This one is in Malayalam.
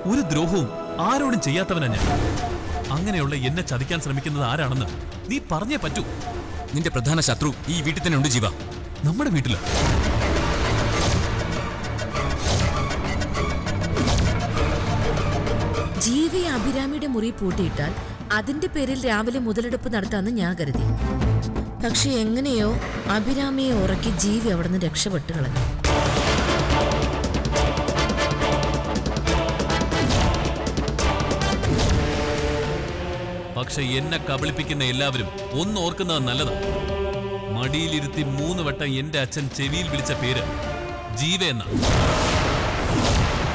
ഒരു ദ്രോഹവും ആരോടും ചെയ്യാത്തവനാ ഞാൻ അങ്ങനെയുള്ള എന്നെ ചതിക്കാൻ ശ്രമിക്കുന്നത് ആരാണെന്ന് നീ പറഞ്ഞേ പറ്റൂ നിന്റെ പ്രധാന ശത്രു ഈ വീട്ടിൽ തന്നെ ഉണ്ട് ജീവ നമ്മുടെ വീട്ടില് ജീവി അഭിരാമിയുടെ മുറി പൂട്ടിയിട്ടാൽ അതിന്റെ പേരിൽ രാവിലെ മുതലെടുപ്പ് നടത്താമെന്ന് ഞാൻ കരുതി പക്ഷെ എങ്ങനെയോ അഭിരാമിയെ ഉറക്കി ജീവി അവിടുന്ന് രക്ഷപ്പെട്ടു കളഞ്ഞു പക്ഷെ എന്നെ കബളിപ്പിക്കുന്ന എല്ലാവരും ഒന്ന് ഓർക്കുന്നത് നല്ലതാ മടിയിലിരുത്തി മൂന്ന് വട്ടം എന്റെ അച്ഛൻ ചെവിയിൽ വിളിച്ച പേര് ജീവ എന്ന